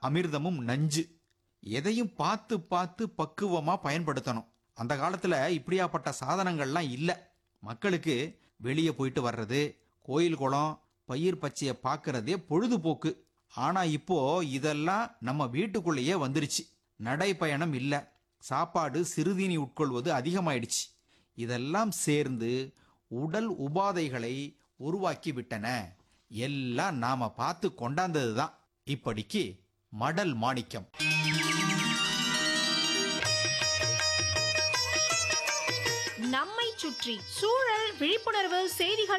அமிர்தமும் நஞ்சு எதையும் பார்த்து பார்த்து பக்குவமா பயன்படுத்தணும் அந்த காலத்துல இப்படியாப்பட்ட சாதனங்கள்லாம் இல்ல மக்களுக்கு வெளியே போயிட்டு வர்றது கோயில் குளம் பயிர் பச்சையை பார்க்கறதே பொழுதுபோக்கு ஆனா இப்போ இதெல்லாம் நம்ம வீட்டுக்குள்ளேயே வந்துருச்சு நடைப்பயணம் இல்ல சாப்பாடு சிறுதீனி உட்கொள்வது அதிகமாயிடுச்சு இதெல்லாம் சேர்ந்து உடல் உபாதைகளை உருவாக்கி விட்டன எல்லாம் நாம பார்த்து கொண்டாந்ததுதான் இப்படிக்கு மடல் மாணிக்கம் நம்மை சுற்றி சூழல் விழிப்புணர்வு செய்திகள்